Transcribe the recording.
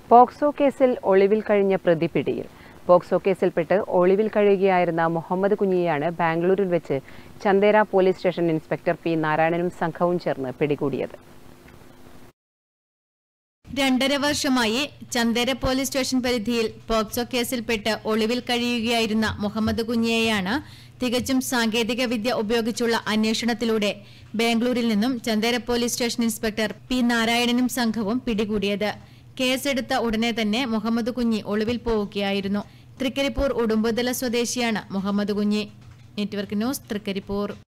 POCSO കേസിൽ ഒളിവിൽ കഴിഞ്ഞ പ്രതി പിടിയിൽ പോക്സോ കേസിൽപ്പെട്ട് ഒളിവിൽ കഴിയുകയായിരുന്ന മുഹമ്മദ് കുഞ്ഞിയെയാണ് ബാംഗ്ലൂരിൽ വെച്ച് Chandera police station inspector P നാരായണനും സംഘവും ചേർന്ന് പിടികൂടിയത് രണ്ടര വർഷമായി ചന്ദേര പോലീസ് സ്റ്റേഷൻ പരിധിയിൽ പോക്സോ കേസിൽപ്പെട്ട് ഒളിവിൽ കഴിയുകയായിരുന്ന മുഹമ്മദ് കുഞ്ഞിയെയാണ് തികച്ചും സാങ്കേതിക വിദ്യ ഉപയോഗിച്ചുള്ള അന്വേഷണത്തിലൂടെ ബാംഗ്ലൂരിൽ നിന്നും Chandera police station inspector P നാരായണനും സംഘവും പിടികൂടിയത് കേസെടുത്ത ഉടനെ തന്നെ മുഹമ്മദ് കുഞ്ഞി ഒളിവിൽ പോവുകയായിരുന്നു തൃക്കരിപ്പൂർ ഉടുമ്പുതല സ്വദേശിയാണ് മുഹമ്മദ് കുഞ്ഞി നെറ്റ്വർക്ക് ന്യൂസ് തൃക്കരിപ്പൂർ